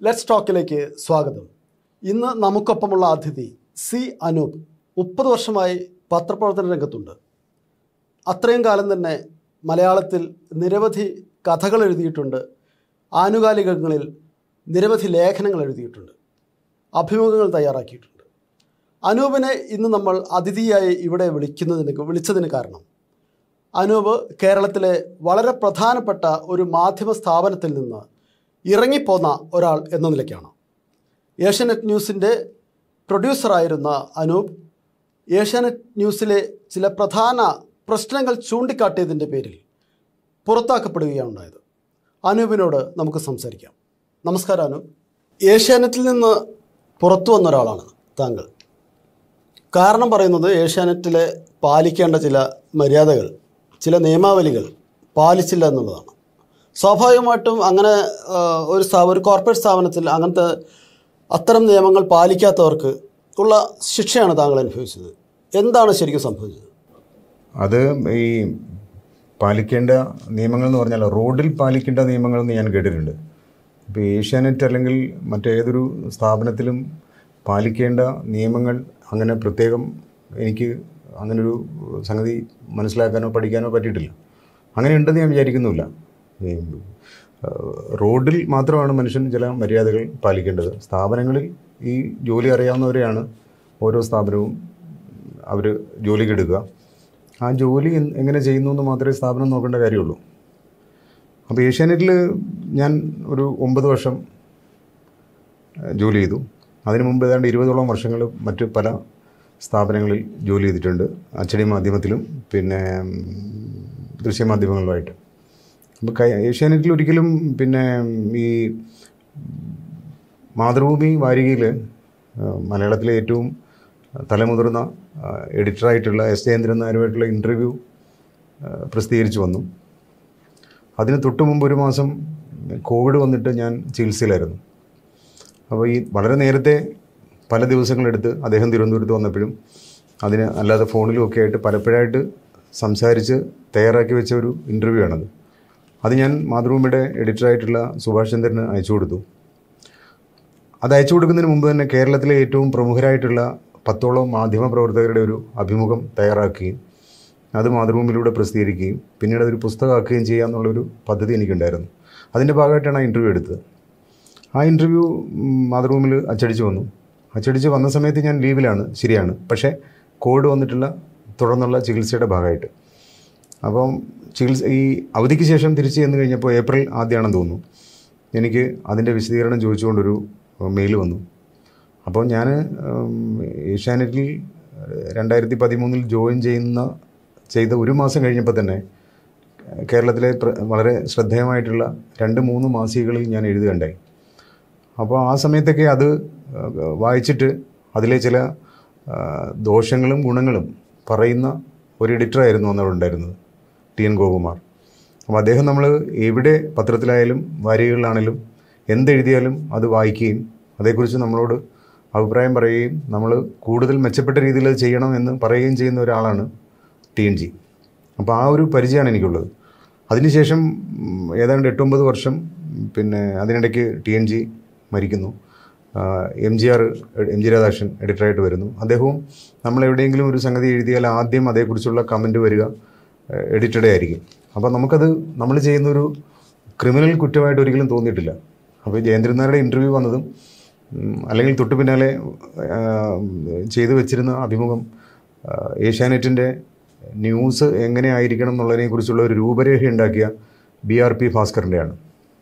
let's ടോക്കിലേക്ക് സ്വാഗതം ഇന്ന് നമുക്കൊപ്പമുള്ള അതിഥി സി അനൂപ് മുപ്പത് വർഷമായി പത്രപ്രവർത്തന രംഗത്തുണ്ട് അത്രയും കാലം തന്നെ മലയാളത്തിൽ നിരവധി കഥകൾ എഴുതിയിട്ടുണ്ട് ആനുകാലികങ്ങളിൽ നിരവധി ലേഖനങ്ങൾ എഴുതിയിട്ടുണ്ട് അഭിമുഖങ്ങൾ തയ്യാറാക്കിയിട്ടുണ്ട് അനൂപിനെ ഇന്ന് നമ്മൾ അതിഥിയായി ഇവിടെ വിളിക്കുന്നതിന് വിളിച്ചതിന് കാരണം അനൂപ് കേരളത്തിലെ വളരെ പ്രധാനപ്പെട്ട ഒരു മാധ്യമ സ്ഥാപനത്തിൽ നിന്ന് ഇറങ്ങിപ്പോന്ന ഒരാൾ എന്ന നിലയ്ക്കാണ് ഏഷ്യാനെറ്റ് ന്യൂസിൻ്റെ പ്രൊഡ്യൂസറായിരുന്ന അനൂപ് ഏഷ്യാനെറ്റ് ന്യൂസിലെ ചില പ്രധാന പ്രശ്നങ്ങൾ ചൂണ്ടിക്കാട്ടിയതിൻ്റെ പേരിൽ പുറത്താക്കപ്പെടുകയാണ് ഉണ്ടായത് അനൂപിനോട് നമുക്ക് സംസാരിക്കാം നമസ്കാരം അനൂപ് ഏഷ്യാനെറ്റിൽ നിന്ന് പുറത്തു വന്ന ഒരാളാണ് താങ്കൾ കാരണം പറയുന്നത് ഏഷ്യാനെറ്റിലെ പാലിക്കേണ്ട ചില മര്യാദകൾ ചില നിയമാവലികൾ പാലിച്ചില്ല എന്നുള്ളതാണ് സ്വാഭാവികമായിട്ടും അങ്ങനെ ആ, ഒരു സ്ഥാ ഒരു കോർപ്പറേറ്റ് സ്ഥാപനത്തിൽ അങ്ങനത്തെ അത്തരം നിയമങ്ങൾ പാലിക്കാത്തവർക്ക് ഉള്ള ശിക്ഷയാണ് താങ്കൾ അനുഭവിച്ചത് എന്താണ് ശരിക്കും സംഭവിച്ചത് അത് ഈ പാലിക്കേണ്ട നിയമങ്ങൾ എന്ന് പറഞ്ഞാൽ റോഡിൽ പാലിക്കേണ്ട നിയമങ്ങൾ എന്ന് ഞാൻ കേട്ടിട്ടുണ്ട് ഇപ്പോൾ ഏഷ്യാനെറ്റ് അല്ലെങ്കിൽ മറ്റേതൊരു സ്ഥാപനത്തിലും പാലിക്കേണ്ട നിയമങ്ങൾ അങ്ങനെ പ്രത്യേകം എനിക്ക് അങ്ങനൊരു സംഗതി മനസ്സിലാക്കാനോ പഠിക്കാനോ പറ്റിയിട്ടില്ല അങ്ങനെ ഉണ്ടെന്ന് ഞാൻ വിചാരിക്കുന്നുമില്ല ഈ ഏഹ്, റോഡിൽ മാത്രമാണ് മനുഷ്യൻ ചില മര്യാദകൾ പാലിക്കേണ്ടത് സ്ഥാപനങ്ങളിൽ ഈ ജോലി അറിയാവുന്നവരെയാണ് ഓരോ സ്ഥാപനവും അവർ ജോലിക്ക് എടുക്കുക ആ ജോലി എൻ- എങ്ങനെ ചെയ്യുന്നു എന്ന് മാത്രമേ സ്ഥാപനം നോക്കേണ്ട കാര്യമുള്ളൂ അപ്പോൾ ഏഷ്യാനെറ്റിൽ ഞാൻ ഒരു ഒമ്പത് വർഷം ഏഹ്, ജോലി ചെയ്തു അതിനു മുമ്പ് ഏതാണ്ട് ഇരുപതോളം വർഷങ്ങൾ മറ്റ് പല സ്ഥാപനങ്ങളിൽ ജോലി ചെയ്തിട്ടുണ്ട് അച്ചടി മാധ്യമത്തിലും പിന്നെ ഉം, ദൃശ്യമാധ്യമങ്ങളിലുമായിട്ട് അപ്പോൾ കൈ ഏഷ്യാനെറ്റിൽ ഒരിക്കലും പിന്നെ ഈ മാതൃഭൂമി വാരികയിൽ മലയാളത്തിലെ ഏറ്റവും തലമുതിർന്ന ആ, എഡിറ്ററായിട്ടുള്ള എസ് ജയേന്ദ്രൻ നായരുമായിട്ടുള്ള ഇൻ്റർവ്യൂ പ്രസിദ്ധീകരിച്ചു വന്നു അതിന് തൊട്ട് മുമ്പ് ഒരു മാസം കോവിഡ് വന്നിട്ട് ഞാൻ ചികിത്സയിലായിരുന്നു അപ്പോൾ ഈ വളരെ നേരത്തെ പല ദിവസങ്ങളെടുത്ത് അദ്ദേഹം തിരുവനന്തപുരത്ത് വന്നപ്പോഴും അതിന് അല്ലാതെ ഫോണിലും ഒക്കെ ആയിട്ട് പലപ്പോഴായിട്ട് സംസാരിച്ച് തയ്യാറാക്കി വെച്ച ഒരു ഇൻ്റർവ്യൂ ആണത് അത് ഞാൻ മാതൃഭൂമിയുടെ എഡിറ്ററായിട്ടുള്ള സുഭാഷ് ചന്ദ്രന് അയച്ചു കൊടുത്തു അത് അയച്ചു കൊടുക്കുന്നതിന് മുമ്പ് തന്നെ കേരളത്തിലെ ഏറ്റവും പ്രമുഖരായിട്ടുള്ള പത്തോളം മാധ്യമ പ്രവർത്തകരുടെ ഒരു അഭിമുഖം തയ്യാറാക്കുകയും അത് മാതൃഭൂമിയിലൂടെ പ്രസിദ്ധീകരിക്കുകയും പിന്നീട് അതൊരു പുസ്തകമാക്കുകയും ചെയ്യാമെന്നുള്ളൊരു പദ്ധതി എനിക്കുണ്ടായിരുന്നു അതിൻ്റെ ഭാഗമായിട്ടാണ് ആ ഇൻ്റർവ്യൂ എടുത്തത് ആ ഇൻ്റർവ്യൂ മാതൃഭൂമിയിൽ അച്ചടിച്ച് വന്നു അച്ചടിച്ച് വന്ന സമയത്ത് ഞാൻ ലീവിലാണ് ശരിയാണ് പക്ഷേ കോവിഡ് വന്നിട്ടുള്ള തുടർന്നുള്ള ചികിത്സയുടെ ഭാഗമായിട്ട് അപ്പം ചികിത്സ ഈ അവധിക്ക് ശേഷം തിരിച്ച് ചെന്ന് കഴിഞ്ഞപ്പോൾ ഏപ്രിൽ ആദ്യമാണെന്ന് തോന്നുന്നു എനിക്ക് അതിൻ്റെ വിശദീകരണം ചോദിച്ചുകൊണ്ടൊരു മെയിൽ വന്നു അപ്പോൾ ഞാൻ ഏഷ്യാനെറ്റിൽ രണ്ടായിരത്തി പതിമൂന്നിൽ ജോയിൻ ചെയ്യുന്ന ചെയ്ത ഒരു മാസം കഴിഞ്ഞപ്പോൾ തന്നെ കേരളത്തിലെ പ്ര- വളരെ ശ്രദ്ധേയമായിട്ടുള്ള രണ്ട് മൂന്ന് മാസികകളിൽ ഞാൻ എഴുതുകയുണ്ടായി അപ്പോൾ ആ സമയത്തൊക്കെ അത് ആ, വായിച്ചിട്ട് അതിലെ ചില ആ, ദോഷങ്ങളും ഗുണങ്ങളും പറയുന്ന ഒരു എഡിറ്ററായിരുന്നു അന്നവിടെ ഉണ്ടായിരുന്നത് ടി എൻ ഗോകുമാർ അപ്പോൾ അദ്ദേഹം നമ്മൾ എവിടെ പത്രത്തിലായാലും വാരികകളിലാണെങ്കിലും എന്തെഴുതിയാലും അത് വായിക്കുകയും അതേക്കുറിച്ച് നമ്മളോട് അഭിപ്രായം പറയുകയും നമ്മൾ കൂടുതൽ മെച്ചപ്പെട്ട രീതിയിൽ അത് ചെയ്യണം എന്ന് പറയുകയും ചെയ്യുന്ന ഒരാളാണ് ടി എൻ ജി അപ്പോൾ ആ ഒരു പരിചയമാണ് എനിക്കുള്ളത് അതിനുശേഷം ഉം, ഏതാണ്ട് എട്ടൊമ്പത് വർഷം ഉം, പിന്നെ അതിനിടയ്ക്ക് ടി എൻ ജി മരിക്കുന്നു M G R M G Radhakrishnan എഡിറ്ററായിട്ട് വരുന്നു അദ്ദേഹവും നമ്മൾ എവിടെയെങ്കിലും ഒരു സംഗതി എഴുതിയാൽ ആദ്യം അതേക്കുറിച്ചുള്ള കമൻറ്റ് വരിക എഡിറ്റഡ് ആയിരിക്കും അപ്പോൾ നമുക്കത് നമ്മൾ ചെയ്യുന്നൊരു ക്രിമിനൽ കുറ്റമായിട്ട് ഒരിക്കലും തോന്നിയിട്ടില്ല അപ്പോൾ ജയേന്ദ്രൻ നായരുടെ ഇൻ്റർവ്യൂ വന്നതും ഉം, അല്ലെങ്കിൽ തൊട്ടു പിന്നാലെ ആ, ചെയ്തു വെച്ചിരുന്ന അഭിമുഖം ആ, ഏഷ്യാനെറ്റിൻ്റെ ന്യൂസ് എങ്ങനെ ആയിരിക്കണം എന്നുള്ളതിനെക്കുറിച്ചുള്ള ഒരു രൂപരേഖ ഉണ്ടാക്കിയ ബി ആർ പി ഭാസ്കറിൻ്റെയാണ്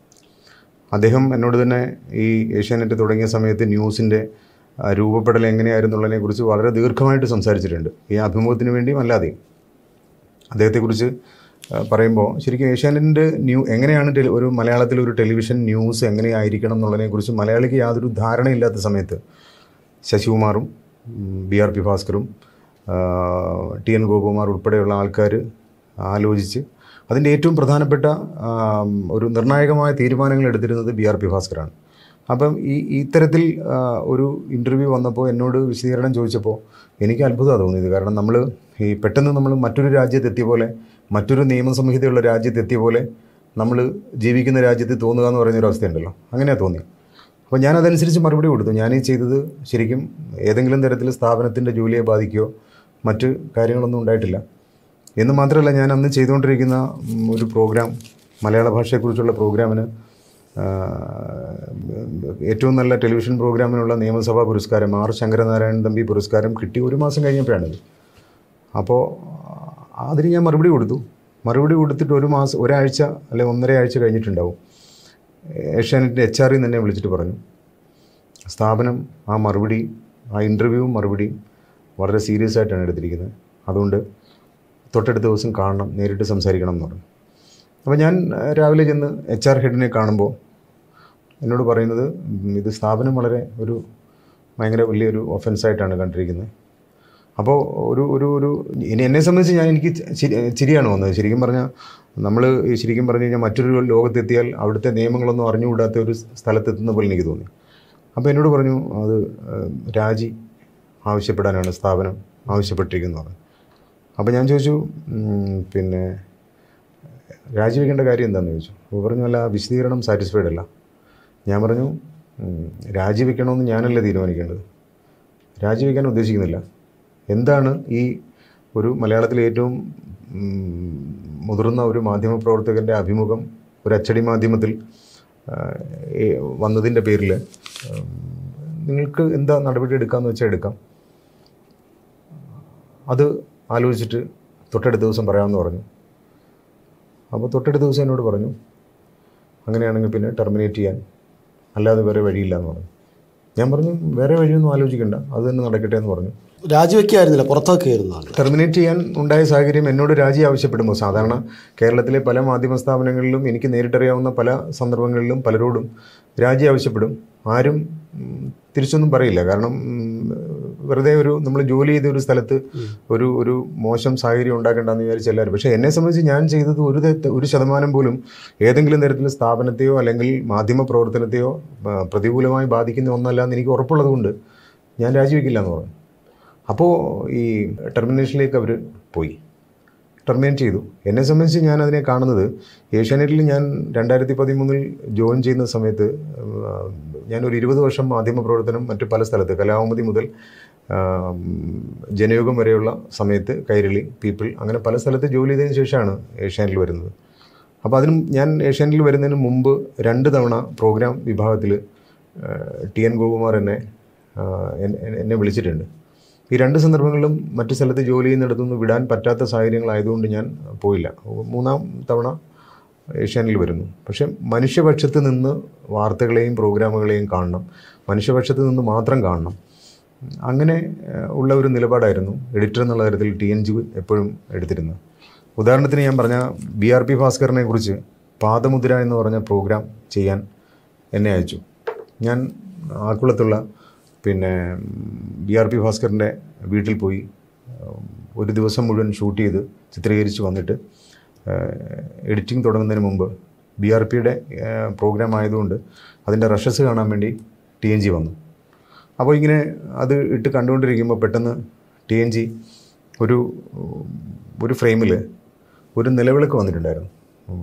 അദ്ദേഹം എന്നോട് തന്നെ ഈ ഏഷ്യാനെറ്റ് തുടങ്ങിയ സമയത്ത് ന്യൂസിൻ്റെ ആ, രൂപപ്പെടൽ എങ്ങനെയായിരുന്നുള്ളതിനെക്കുറിച്ച് വളരെ ദീർഘമായിട്ട് സംസാരിച്ചിട്ടുണ്ട് ഈ അഭിമുഖത്തിന് വേണ്ടിയും അല്ലാതെയും അദ്ദേഹത്തെക്കുറിച്ച് ആ, പറയുമ്പോൾ ശരിക്കും ഏഷ്യാനെറ്റിൻ്റെ ന്യൂ എങ്ങനെയാണ് ടെലി ഒരു മലയാളത്തിൽ ഒരു ടെലിവിഷൻ ന്യൂസ് എങ്ങനെയായിരിക്കണം എന്നുള്ളതിനെക്കുറിച്ച് മലയാളിക്ക് യാതൊരു ധാരണയില്ലാത്ത സമയത്ത് ശശികുമാറും ഉം, ബി ആർ പി ഭാസ്കറും ആ, ടി എൻ ഗോപകുമാർ ഉൾപ്പെടെയുള്ള ആൾക്കാർ ആലോചിച്ച് അതിൻ്റെ ഏറ്റവും പ്രധാനപ്പെട്ട ആ, ഒരു നിർണായകമായ തീരുമാനങ്ങൾ എടുത്തിരുന്നത് ബി ആർ പി ഭാസ്കറാണ് അപ്പം ഈ ഇത്തരത്തിൽ ആ, ഒരു ഇൻ്റർവ്യൂ വന്നപ്പോൾ എന്നോട് വിശദീകരണം ചോദിച്ചപ്പോൾ എനിക്ക് അത്ഭുതമാണ് തോന്നിയത് കാരണം നമ്മൾ ഈ പെട്ടെന്ന് നമ്മൾ മറ്റൊരു രാജ്യത്തെത്തിയ പോലെ മറ്റൊരു നിയമസംഹിതയുള്ള രാജ്യത്തെത്തിയ പോലെ നമ്മൾ ജീവിക്കുന്ന രാജ്യത്ത് തോന്നുക എന്ന് പറയുന്നൊരു അവസ്ഥയുണ്ടല്ലോ അങ്ങനെയാണ് തോന്നി അപ്പോൾ ഞാൻ അതനുസരിച്ച് മറുപടി കൊടുത്തു ഞാൻ ഈ ചെയ്തത് ശരിക്കും ഏതെങ്കിലും തരത്തിൽ സ്ഥാപനത്തിൻ്റെ ജോലിയെ ബാധിക്കുകയോ മറ്റ് കാര്യങ്ങളൊന്നും ഉണ്ടായിട്ടില്ല എന്ന് മാത്രമല്ല ഞാൻ അന്ന് ചെയ്തുകൊണ്ടിരിക്കുന്ന ഉം, ഒരു പ്രോഗ്രാം മലയാള ഭാഷയെക്കുറിച്ചുള്ള പ്രോഗ്രാമിന് ആ, ഏറ്റവും നല്ല ടെലിവിഷൻ പ്രോഗ്രാമിനുള്ള നിയമസഭാ പുരസ്കാരം ആർ ശങ്കരനാരായണൻ തമ്പി പുരസ്കാരം കിട്ടി ഒരു മാസം കഴിഞ്ഞപ്പോഴാണിത് അപ്പോൾ അതിന് ഞാൻ മറുപടി കൊടുത്തു മറുപടി കൊടുത്തിട്ട് ഒരു മാസം ഒരാഴ്ച അല്ലെ ഒന്നര ആഴ്ച കഴിഞ്ഞിട്ടുണ്ടാവും ഏഷ്യാനെറ്റിൻ്റെ എച്ച് ആറിൽ തന്നെ വിളിച്ചിട്ട് പറഞ്ഞു സ്ഥാപനം ആ മറുപടി ആ ഇൻ്റർവ്യൂവും മറുപടിയും വളരെ സീരിയസ് ആയിട്ടാണ് എടുത്തിരിക്കുന്നത് അതുകൊണ്ട് തൊട്ടടുത്ത ദിവസം കാണണം നേരിട്ട് സംസാരിക്കണം എന്ന് പറഞ്ഞു അപ്പോൾ ഞാൻ ആ, രാവിലെ ചെന്ന് എച്ച് ആർ ഹെഡിനെ കാണുമ്പോൾ എന്നോട് പറയുന്നത് ഉം, ഇത് സ്ഥാപനം വളരെ ഒരു ഭയങ്കര വലിയൊരു ഒഫൻസായിട്ടാണ് കണ്ടിരിക്കുന്നത് അപ്പോൾ ഒരു ഒരു ഒരു ഇനി എന്നെ സംബന്ധിച്ച് ഞാൻ എനിക്ക് ചിരി ചിരിയാണ് വന്നത് ശരിക്കും പറഞ്ഞാൽ നമ്മൾ ശരിക്കും പറഞ്ഞു കഴിഞ്ഞാൽ മറ്റൊരു ലോകത്തെത്തിയാൽ അവിടുത്തെ നിയമങ്ങളൊന്നും അറിഞ്ഞുകൂടാത്ത ഒരു സ്ഥലത്തെത്തുന്ന പോലെ എനിക്ക് തോന്നി അപ്പോൾ എന്നോട് പറഞ്ഞു അത് ഏഹ്, രാജി ആവശ്യപ്പെടാനാണ് സ്ഥാപനം ആവശ്യപ്പെട്ടിരിക്കുന്നത് അപ്പോൾ ഞാൻ ചോദിച്ചു ഉം, പിന്നെ രാജിവെക്കേണ്ട കാര്യം എന്താണെന്ന് ചോദിച്ചു അപ്പോൾ പറഞ്ഞു അല്ല ആ വിശദീകരണം സാറ്റിസ്ഫൈഡ് അല്ല ഞാൻ പറഞ്ഞു ഉം, രാജിവെക്കണമെന്ന് ഞാനല്ല തീരുമാനിക്കേണ്ടത് രാജിവെക്കാൻ ഉദ്ദേശിക്കുന്നില്ല എന്താണ് ഈ ഒരു മലയാളത്തിലെ ഏറ്റവും ഉം, മുതിർന്ന ഒരു മാധ്യമപ്രവർത്തകൻ്റെ അഭിമുഖം ഒരു അച്ചടി മാധ്യമത്തിൽ ആ, ഏ- വന്നതിൻ്റെ പേരിൽ ഉം, നിങ്ങൾക്ക് എന്താ നടപടി എടുക്കാമെന്ന് വെച്ചാൽ എടുക്കാം അത് ആലോചിച്ചിട്ട് തൊട്ടടുത്ത ദിവസം പറയാമെന്ന് പറഞ്ഞു അപ്പോൾ തൊട്ടടുത്ത ദിവസം എന്നോട് പറഞ്ഞു അങ്ങനെയാണെങ്കിൽ പിന്നെ ടെർമിനേറ്റ് ചെയ്യാൻ അല്ലാതെ വേറെ വഴിയില്ല എന്ന് പറഞ്ഞു ഞാൻ പറഞ്ഞു വേറെ വഴിയൊന്നും ആലോചിക്കണ്ട അത് തന്നെ നടക്കട്ടെ എന്ന് പറഞ്ഞു രാജിവെക്കായിരുന്നില്ല പുറത്താക്കിയായിരുന്നു ആള് ടെർമിനേറ്റ് ചെയ്യാൻ ഉണ്ടായ സാഹചര്യം എന്നോട് രാജി ആവശ്യപ്പെടുമ്പോൾ സാധാരണ കേരളത്തിലെ പല മാധ്യമ സ്ഥാപനങ്ങളിലും എനിക്ക് നേരിട്ടറിയാവുന്ന പല സന്ദർഭങ്ങളിലും പലരോടും രാജി ആവശ്യപ്പെടും ആരും ഉം, തിരിച്ചൊന്നും പറയില്ല കാരണം ഉം, വെറുതെ ഒരു നമ്മൾ ജോലി ചെയ്ത ഒരു സ്ഥലത്ത് ഒരു ഒരു മോശം സാഹചര്യം ഉണ്ടാക്കേണ്ടെന്ന് വിചാരിച്ച എല്ലാവരും പക്ഷേ എന്നെ സംബന്ധിച്ച് ഞാൻ ചെയ്തത് ഒരു ത- ഒരു ശതമാനം പോലും ഏതെങ്കിലും തരത്തിൽ സ്ഥാപനത്തെയോ അല്ലെങ്കിൽ മാധ്യമ പ്രവർത്തനത്തെയോ ആ, പ്രതികൂലമായി ബാധിക്കുന്ന ഒന്നല്ല എന്ന് എനിക്ക് ഉറപ്പുള്ളത് കൊണ്ട് ഞാൻ രാജിവെക്കില്ല എന്ന് പറഞ്ഞു അപ്പോൾ ഈ ടെർമിനേഷനിലേക്ക് അവർ പോയി ടെർമിനേറ്റ് ചെയ്തു എന്നെ സംബന്ധിച്ച് ഞാൻ അതിനെ കാണുന്നത് ഏഷ്യാനെറ്റിൽ ഞാൻ രണ്ടായിരത്തി പതിമൂന്നിൽ ജോയിൻ ചെയ്യുന്ന സമയത്ത് ആ, ഞാൻ ഒരു ഇരുപത് വർഷം മാധ്യമപ്രവർത്തനം മറ്റ് പല സ്ഥലത്ത് കലാമതി മുതൽ ആ, ജനയുഗം വരെയുള്ള സമയത്ത് കൈരളി പീപ്പിൾ അങ്ങനെ പല സ്ഥലത്ത് ജോലി ചെയ്തതിന് ശേഷമാണ് ഏഷ്യാനെറ്റിൽ വരുന്നത് അപ്പോൾ അതിനും ഞാൻ ഏഷ്യാനെറ്റിൽ വരുന്നതിന് മുമ്പ് രണ്ട് തവണ പ്രോഗ്രാം വിഭാഗത്തിൽ ടി എൻ ഗോകുമാർ എന്നെ ആ, എന്നെ- എന്നെ വിളിച്ചിട്ടുണ്ട് ഈ രണ്ട് സന്ദർഭങ്ങളിലും മറ്റു സ്ഥലത്ത് ജോലി ചെയ്യുന്നിടത്തുനിന്ന് വിടാൻ പറ്റാത്ത സാഹചര്യങ്ങളായതുകൊണ്ട് ഞാൻ പോയില്ല മൂന്നാം തവണ ഏഷ്യാനിൽ വരുന്നു പക്ഷെ മനുഷ്യപക്ഷത്ത് നിന്ന് വാർത്തകളെയും പ്രോഗ്രാമുകളെയും കാണണം മനുഷ്യപക്ഷത്ത് നിന്ന് മാത്രം കാണണം അങ്ങനെ ഏഹ്, ഉള്ള ഒരു നിലപാടായിരുന്നു എഡിറ്റർ എന്നുള്ള തരത്തിൽ ടി എൻ ജി എപ്പോഴും എടുത്തിരുന്നത് ഉദാഹരണത്തിന് ഞാൻ പറഞ്ഞ ബി ആർ പി ഭാസ്കറിനെ കുറിച്ച് പാദമുദ്ര എന്ന് പറഞ്ഞ പ്രോഗ്രാം ചെയ്യാൻ എന്നെ അയച്ചു ഞാൻ ആക്കുളത്തുള്ള പിന്നെ ബി ആർ പി ഭാസ്കറിൻ്റെ വീട്ടിൽ പോയി ഉം, ഒരു ദിവസം മുഴുവൻ ഷൂട്ട് ചെയ്ത് ചിത്രീകരിച്ച് വന്നിട്ട് എഡിറ്റിംഗ് തുടങ്ങുന്നതിന് മുമ്പ് ബി ആർ പിയുടെ പ്രോഗ്രാം ആയതുകൊണ്ട് അതിൻ്റെ റഷസ് കാണാൻ വേണ്ടി ടി എൻ ജി വന്നു അപ്പോൾ ഇങ്ങനെ അത് ഇട്ട് കണ്ടുകൊണ്ടിരിക്കുമ്പോൾ പെട്ടെന്ന് ടി എൻ ജി ഒരു ഒരു ഫ്രെയിമിൽ ഒരു നിലവിളക്ക് വന്നിട്ടുണ്ടായിരുന്നു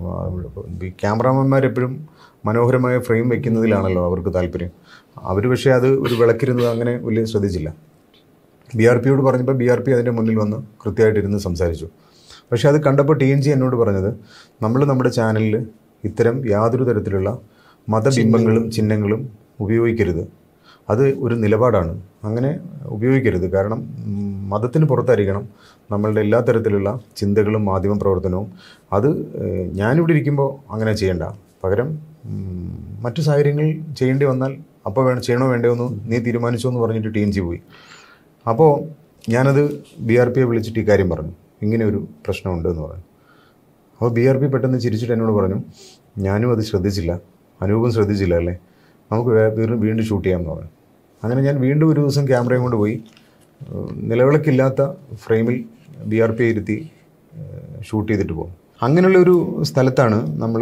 ഈ ക്യാമറാമാന്മാരെപ്പോഴും മനോഹരമായ ഫ്രെയിം വെക്കുന്നതിലാണല്ലോ അവർക്ക് താല്പര്യം അവർ പക്ഷേ അത് ഒരു വിളക്കിരുന്നത് അങ്ങനെ വലിയ ശ്രദ്ധിച്ചില്ല ബി ആർ പിയോട് പറഞ്ഞപ്പോൾ ബി ആർ പി അതിൻ്റെ മുന്നിൽ വന്ന് കൃത്യമായിട്ടിരുന്ന് സംസാരിച്ചു പക്ഷേ അത് കണ്ടപ്പോൾ ടി എൻ ജി എന്നോട് പറഞ്ഞത് നമ്മൾ നമ്മുടെ ചാനലിൽ ഇത്തരം യാതൊരു തരത്തിലുള്ള മതബിംബങ്ങളും ചിഹ്നങ്ങളും ഉപയോഗിക്കരുത് അത് ഒരു നിലപാടാണ് അങ്ങനെ ഉപയോഗിക്കരുത് കാരണം ഉം, മതത്തിന് പുറത്തായിരിക്കണം നമ്മളുടെ എല്ലാ തരത്തിലുള്ള ചിന്തകളും മാധ്യമ പ്രവർത്തനവും അത് ഏഹ്, ഞാനിവിടെ ഇരിക്കുമ്പോൾ അങ്ങനെ ചെയ്യണ്ട പകരം ഉം, മറ്റു സാഹചര്യങ്ങൾ ചെയ്യേണ്ടി വന്നാൽ അപ്പോൾ വേണം ചെയ്യണോ വേണ്ടയോ എന്ന് നീ തീരുമാനിച്ചോ എന്ന് പറഞ്ഞിട്ട് ടി എൻ ജി പോയി അപ്പോൾ ഞാനത് ബി ആർ പിയെ വിളിച്ചിട്ട് ഈ കാര്യം പറഞ്ഞു ഇങ്ങനെ ഒരു പ്രശ്നമുണ്ട് എന്ന് പറഞ്ഞു അപ്പോൾ ബി ആർ പി പെട്ടെന്ന് ചിരിച്ചിട്ട് എന്നോട് പറഞ്ഞു ഞാനും അത് ശ്രദ്ധിച്ചില്ല അനൂപും ശ്രദ്ധിച്ചില്ല അല്ലേ നമുക്ക് വേ- വീണ്ടും വീണ്ടും ഷൂട്ട് ചെയ്യാമെന്ന് പറഞ്ഞു അങ്ങനെ ഞാൻ വീണ്ടും ഒരു ദിവസം ക്യാമറയും കൊണ്ട് പോയി ഏഹ് നിലവിളക്കില്ലാത്ത ഫ്രെയിമിൽ ബി ആർ പി ഇരുത്തി ഏഹ് ഷൂട്ട് ചെയ്തിട്ട് പോകും അങ്ങനെയുള്ള ഒരു സ്ഥലത്താണ് നമ്മൾ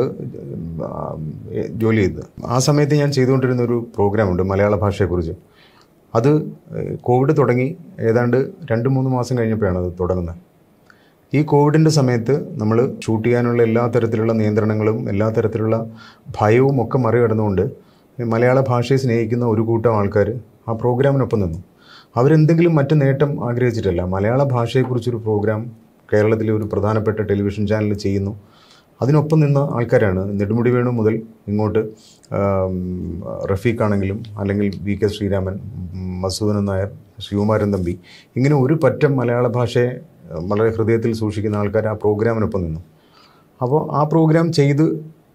ജോലി ചെയ്തത് ആ സമയത്ത് ഞാൻ ചെയ്തുകൊണ്ടിരുന്ന ഒരു പ്രോഗ്രാമുണ്ട് മലയാള ഭാഷയെക്കുറിച്ച് അത് ഏഹ് കോവിഡ് തുടങ്ങി ഏതാണ്ട് രണ്ട് മൂന്ന് മാസം കഴിഞ്ഞപ്പോഴാണ് അത് തുടങ്ങുന്നത് ഈ കോവിഡിൻ്റെ സമയത്ത് നമ്മൾ ഷൂട്ട് ചെയ്യാനുള്ള എല്ലാ തരത്തിലുള്ള നിയന്ത്രണങ്ങളും എല്ലാ തരത്തിലുള്ള ഭയവും ഒക്കെ മറികടന്നുകൊണ്ട് മലയാള ഭാഷയെ സ്നേഹിക്കുന്ന ഒരു കൂട്ടം ആൾക്കാർ ആ പ്രോഗ്രാമിനൊപ്പം നിന്നു അവരെന്തെങ്കിലും മറ്റ് നേട്ടം ആഗ്രഹിച്ചിട്ടല്ല മലയാള ഭാഷയെക്കുറിച്ചൊരു പ്രോഗ്രാം കേരളത്തിലെ ഒരു പ്രധാനപ്പെട്ട ടെലിവിഷൻ ചാനൽ ചെയ്യുന്നു അതിനൊപ്പം നിന്ന ആൾക്കാരാണ് നെടുമുടി വേണു മുതൽ ഇങ്ങോട്ട് ആം, റഫീഖ് ആണെങ്കിലും അല്ലെങ്കിൽ വി കെ ശ്രീരാമൻ ഉം, മസൂദൻ നായർ ശിവകുമാരൻ തമ്പി ഇങ്ങനെ ഒരു പറ്റം മലയാള ഭാഷയെ അഹ്, വളരെ ഹൃദയത്തിൽ സൂക്ഷിക്കുന്ന ആൾക്കാർ ആ പ്രോഗ്രാമിനൊപ്പം നിന്നു അപ്പോൾ ആ പ്രോഗ്രാം ചെയ്ത്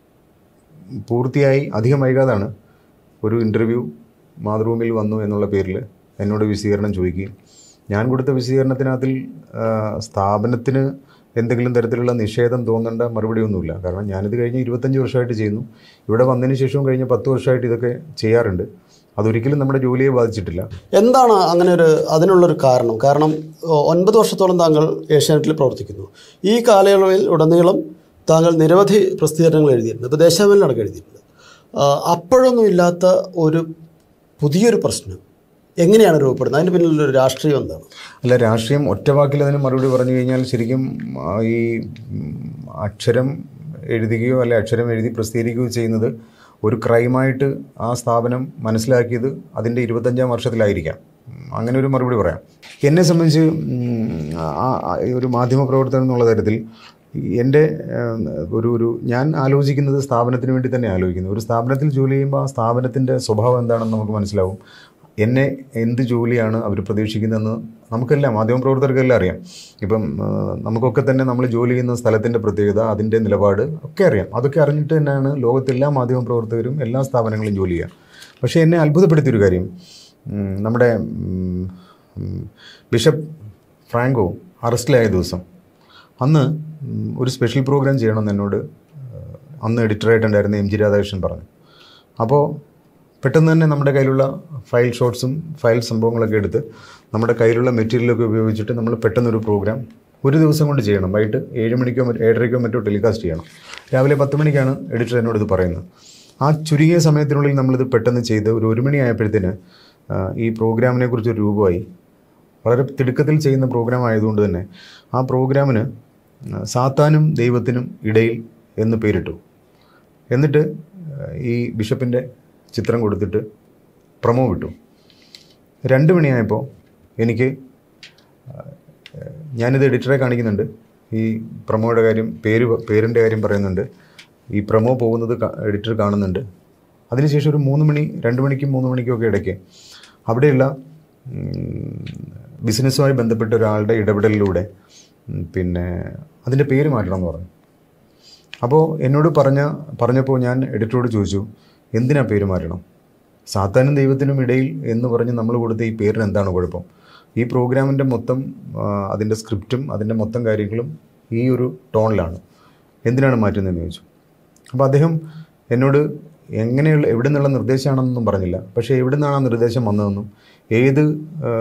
പൂർത്തിയായി അധികം വൈകാതാണ് ഒരു ഇൻ്റർവ്യൂ മാതൃഭൂമിയിൽ വന്നു എന്നുള്ള പേരിൽ എന്നോട് വിശദീകരണം ചോദിക്കുകയും ഞാൻ കൊടുത്ത വിശദീകരണത്തിനകത്തിൽ ആ, സ്ഥാപനത്തിന് എന്തെങ്കിലും തരത്തിലുള്ള നിഷേധം തോന്നേണ്ട മറുപടിയൊന്നുമില്ല കാരണം ഞാനിത് കഴിഞ്ഞ് ഇരുപത്തഞ്ച് വർഷമായിട്ട് ചെയ്യുന്നു ഇവിടെ വന്നതിന് ശേഷവും കഴിഞ്ഞ പത്ത് വർഷമായിട്ട് ഇതൊക്കെ ചെയ്യാറുണ്ട് അതൊരിക്കലും നമ്മുടെ ജോലിയെ ബാധിച്ചിട്ടില്ല എന്താണ് അങ്ങനെ ഒരു അതിനുള്ളൊരു കാരണം കാരണം ഒ- ഒൻപത് വർഷത്തോളം താങ്കൾ ഏഷ്യാനെറ്റിൽ പ്രവർത്തിക്കുന്നു ഈ കാലയളവിൽ ഉടനീളം താങ്കൾ നിരവധി പ്രസിദ്ധീകരണങ്ങൾ എഴുതിയിട്ടുണ്ട് ഇപ്പോൾ ദേശാഭിമാനിലടക്കം എഴുതിയിട്ടുണ്ട് ആ, അപ്പോഴൊന്നും ഇല്ലാത്ത ഒരു പുതിയൊരു പ്രശ്നം എങ്ങനെയാണ് രൂപപ്പെടുന്നത് അതിന് പിന്നിലൊരു രാഷ്ട്രീയം എന്താണ് അല്ല രാഷ്ട്രീയം ഒറ്റവാക്കിൽ അതിന് മറുപടി പറഞ്ഞു കഴിഞ്ഞാൽ ശരിക്കും ആ, ഈ ഉം, അക്ഷരം എഴുതുകയോ അല്ലെ അക്ഷരം എഴുതി പ്രസിദ്ധീകരിക്കുകയോ ചെയ്യുന്നത് ഒരു ക്രൈമായിട്ട് ആ സ്ഥാപനം മനസ്സിലാക്കിയത് അതിൻ്റെ ഇരുപത്തഞ്ചാം വർഷത്തിലായിരിക്കാം ഉം, അങ്ങനെ ഒരു മറുപടി പറയാം എന്നെ സംബന്ധിച്ച് ഉം, ആ- ആ ഒരു മാധ്യമപ്രവർത്തനം എന്നുള്ള തരത്തിൽ എൻ്റെ ഏഹ്, ഒരു ഒരു ഞാൻ ആലോചിക്കുന്നത് സ്ഥാപനത്തിന് വേണ്ടി തന്നെ ആലോചിക്കുന്നു ഒരു സ്ഥാപനത്തിൽ ജോലി ചെയ്യുമ്പോൾ ആ സ്ഥാപനത്തിൻ്റെ സ്വഭാവം എന്താണെന്ന് നമുക്ക് മനസ്സിലാവും എന്നെ എന്ത് ജോലിയാണ് അവർ പ്രതീക്ഷിക്കുന്നതെന്ന് നമുക്കെല്ലാം മാധ്യമപ്രവർത്തകർക്കെല്ലാം അറിയാം ഇപ്പം ആ, നമുക്കൊക്കെ തന്നെ നമ്മൾ ജോലി ചെയ്യുന്ന സ്ഥലത്തിൻ്റെ പ്രത്യേകത അതിൻ്റെ നിലപാട് ഒക്കെ അറിയാം അതൊക്കെ അറിഞ്ഞിട്ട് തന്നെയാണ് ലോകത്തെല്ലാ മാധ്യമപ്രവർത്തകരും എല്ലാ സ്ഥാപനങ്ങളും ജോലി ചെയ്യുക പക്ഷേ എന്നെ അത്ഭുതപ്പെടുത്തിയൊരു കാര്യം ഉം, നമ്മുടെ ഉം, ഉം, ബിഷപ്പ് ഫ്രാങ്കോ അറസ്റ്റിലായ ദിവസം അന്ന് ഉം, ഒരു സ്പെഷ്യൽ പ്രോഗ്രാം ചെയ്യണമെന്ന് എന്നോട് ആ, അന്ന് എഡിറ്ററായിട്ടുണ്ടായിരുന്ന എം ജി രാധാകൃഷ്ണൻ പറഞ്ഞു അപ്പോൾ പെട്ടെന്ന് തന്നെ നമ്മുടെ കയ്യിലുള്ള ഫയൽ ഷോട്ട്സും ഫയൽ സംഭവങ്ങളൊക്കെ എടുത്ത് നമ്മുടെ കയ്യിലുള്ള മെറ്റീരിയലൊക്കെ ഉപയോഗിച്ചിട്ട് നമ്മൾ പെട്ടെന്നൊരു പ്രോഗ്രാം ഒരു ദിവസം കൊണ്ട് ചെയ്യണം വൈകിട്ട് ഏഴ് മണിക്കോ മറ്റോ ഏഴരയ്ക്കോ മറ്റോ ടെലികാസ്റ്റ് ചെയ്യണം രാവിലെ പത്ത് മണിക്കാണ് എഡിറ്റർ എന്നോട് ഇത് പറയുന്നത് ആ ചുരുങ്ങിയ സമയത്തിനുള്ളിൽ നമ്മളിത് പെട്ടെന്ന് ചെയ്ത് ഒരു ഒരു മണിയായപ്പോഴത്തേന് ആ, ഈ പ്രോഗ്രാമിനെ കുറിച്ച് ഒരു രൂപമായി വളരെ തിടുക്കത്തിൽ ചെയ്യുന്ന പ്രോഗ്രാം ആയതുകൊണ്ട് തന്നെ ആ പ്രോഗ്രാമിന് സാത്താനും ദൈവത്തിനും ഇടയിൽ എന്ന് പേരിട്ടു എന്നിട്ട് ഏഹ്, ഈ ബിഷപ്പിൻ്റെ ചിത്രം കൊടുത്തിട്ട് പ്രൊമോ വിട്ടു രണ്ട് മണിയായപ്പോൾ എനിക്ക് ഏഹ്, ഞാനിത് എഡിറ്ററെ കാണിക്കുന്നുണ്ട് ഈ പ്രൊമോയുടെ കാര്യം പേര് പേരിൻ്റെ കാര്യം പറയുന്നുണ്ട് ഈ പ്രൊമോ പോകുന്നത് എഡിറ്റർ കാണുന്നുണ്ട് അതിനുശേഷം ഒരു മൂന്ന് മണി രണ്ട് മണിക്കും മൂന്ന് മണിക്കും ഒക്കെ ഇടയ്ക്ക് അവിടെയുള്ള ഉം, ബിസിനസ്സുമായി ബന്ധപ്പെട്ട ഒരാളുടെ ഇടപെടലിലൂടെ ഉം, പിന്നെ അതിൻ്റെ പേര് മാറ്റണം എന്ന് പറഞ്ഞു അപ്പോൾ എന്നോട് പറഞ്ഞ പറഞ്ഞപ്പോൾ ഞാൻ എഡിറ്ററോട് ചോദിച്ചു എന്തിനാ പേര് മാറ്റണം സാത്താനും ദൈവത്തിനും ഇടയിൽ എന്ന് പറഞ്ഞ് നമ്മൾ കൊടുത്ത ഈ പേരിന് എന്താണ് കുഴപ്പം ഈ പ്രോഗ്രാമിൻ്റെ മൊത്തം ആ, അതിൻ്റെ സ്ക്രിപ്റ്റും അതിൻ്റെ മൊത്തം കാര്യങ്ങളും ഈ ഒരു ടോണിലാണ് എന്തിനാണ് മാറ്റുന്നതെന്ന് ചോദിച്ചു അപ്പോൾ അദ്ദേഹം എന്നോട് എങ്ങനെയുള്ള എവിടെ നിന്നുള്ള നിർദ്ദേശമാണെന്നൊന്നും പറഞ്ഞില്ല പക്ഷേ എവിടെ നിന്നാണ് ആ നിർദ്ദേശം വന്നതെന്നും ഏത് ആ,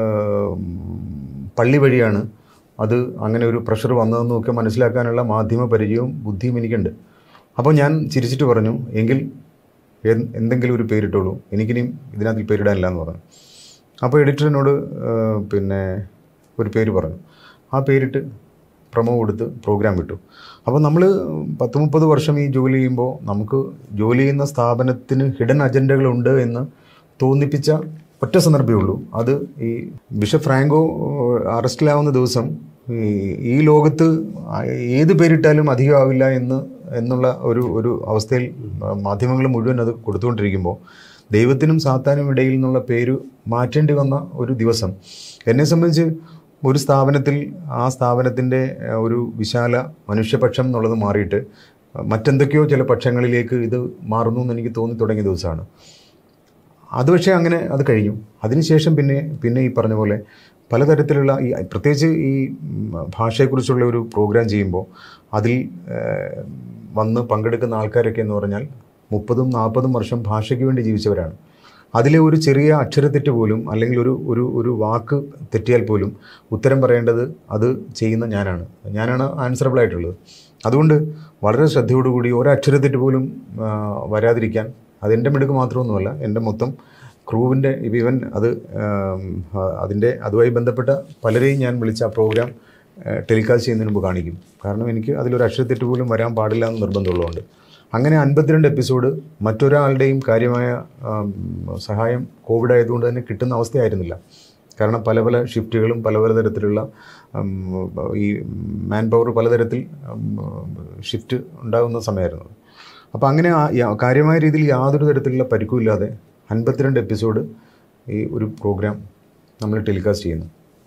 പള്ളി വഴിയാണ് അത് അങ്ങനെ ഒരു പ്രഷർ വന്നതെന്നും ഒക്കെ മനസ്സിലാക്കാനുള്ള മാധ്യമ പരിചയവും ബുദ്ധിയും എനിക്കുണ്ട് അപ്പോൾ ഞാൻ ചിരിച്ചിട്ട് പറഞ്ഞു എങ്കിൽ എൻ- എന്തെങ്കിലും ഒരു പേരിട്ടോളൂ എനിക്കിനിയും ഇതിനകത്ത് പേരിടാനില്ല എന്ന് പറഞ്ഞു അപ്പോൾ എഡിറ്റർ എന്നോട് ആ, പിന്നെ ഒരു പേര് പറഞ്ഞു ആ പേരിട്ട് പ്രൊമോ കൊടുത്ത് പ്രോഗ്രാം വിട്ടു അപ്പോൾ നമ്മൾ പത്ത് മുപ്പത് വർഷം ഈ ജോലി ചെയ്യുമ്പോൾ നമുക്ക് ജോലി ചെയ്യുന്ന സ്ഥാപനത്തിന് ഹിഡൻ അജണ്ടകളുണ്ട് എന്ന് തോന്നിപ്പിച്ച ഒറ്റ സന്ദർഭമേ ഉള്ളൂ അത് ഈ ബിഷപ്പ് ഫ്രാങ്കോ ഏഹ്, അറസ്റ്റിലാവുന്ന ദിവസം ഈ ഈ ലോകത്ത് ആ- ഏത് പേരിട്ടാലും അധികമാവില്ല എന്ന് എന്നുള്ള ഒരു ഒരു അവസ്ഥയിൽ മാധ്യമങ്ങൾ മുഴുവൻ അത് കൊടുത്തുകൊണ്ടിരിക്കുമ്പോൾ ദൈവത്തിനും സാത്താനും ഇടയിൽ നിന്നുള്ള പേര് മാറ്റേണ്ടി വന്ന ഒരു ദിവസം എന്നെ സംബന്ധിച്ച് ഒരു സ്ഥാപനത്തിൽ ആ സ്ഥാപനത്തിൻ്റെ ഏഹ്, ഒരു വിശാല മനുഷ്യപക്ഷം എന്നുള്ളത് മാറിയിട്ട് മറ്റെന്തൊക്കെയോ ചില പക്ഷങ്ങളിലേക്ക് ഇത് മാറുന്നു എന്ന് എനിക്ക് തോന്നി തുടങ്ങിയ ദിവസമാണ് അത് പക്ഷേ അങ്ങനെ അത് കഴിഞ്ഞു അതിനുശേഷം പിന്നെ പിന്നെ ഈ പറഞ്ഞ പോലെ പലതരത്തിലുള്ള ഈ പ്രത്യേകിച്ച് ഈ ഉം, ഭാഷയെക്കുറിച്ചുള്ള ഒരു പ്രോഗ്രാം ചെയ്യുമ്പോൾ അതിൽ ഏഹ്, വന്ന് പങ്കെടുക്കുന്ന ആൾക്കാരൊക്കെ എന്ന് പറഞ്ഞാൽ മുപ്പതും നാൽപ്പതും വർഷം ഭാഷയ്ക്ക് വേണ്ടി ജീവിച്ചവരാണ് അതിലെ ഒരു ചെറിയ അക്ഷരത്തെറ്റ് പോലും അല്ലെങ്കിൽ ഒരു ഒരു ഒരു വാക്ക് തെറ്റിയാൽ പോലും ഉത്തരം പറയേണ്ടത് അത് ചെയ്യുന്ന ഞാനാണ് ഞാനാണ് ആൻസറബിൾ ആയിട്ടുള്ളത് അതുകൊണ്ട് വളരെ ശ്രദ്ധയോടുകൂടി ഒരക്ഷരത്തെറ്റ് പോലും ആ, വരാതിരിക്കാൻ അതെൻ്റെ മിടുക്ക് മാത്രമൊന്നുമല്ല എൻ്റെ മൊത്തം ക്രൂവിൻ്റെ ഇവൻ അത് ആം, ആ, അതിൻ്റെ അതുമായി ബന്ധപ്പെട്ട പലരെയും ഞാൻ വിളിച്ച ആ പ്രോഗ്രാം ടെലികാസ്റ്റ് ചെയ്യുന്നതിന് മുമ്പ് കാണിക്കും കാരണം എനിക്ക് അതിലൊരു അക്ഷരത്തെറ്റ് പോലും വരാൻ പാടില്ല എന്ന് നിർബന്ധമുള്ളതുകൊണ്ട് അങ്ങനെ അൻപത്തിരണ്ട് എപ്പിസോഡ് മറ്റൊരാളുടെയും കാര്യമായ ആം, സഹായം കോവിഡ് ആയതുകൊണ്ട് തന്നെ കിട്ടുന്ന അവസ്ഥയായിരുന്നില്ല കാരണം പല പല ഷിഫ്റ്റുകളും പല പല തരത്തിലുള്ള ഉം, ഈ മാൻ പവർ പലതരത്തിൽ ഷിഫ്റ്റ് ഉണ്ടാകുന്ന സമയമായിരുന്നു അപ്പോൾ അങ്ങനെ ആ- യാ- കാര്യമായ രീതിയിൽ യാതൊരു തരത്തിലുള്ള പരിക്കുമില്ലാതെ അൻപത്തിരണ്ട് എപ്പിസോഡ് ഈ ഒരു പ്രോഗ്രാം നമ്മൾ ടെലികാസ്റ്റ് ചെയ്യുന്നു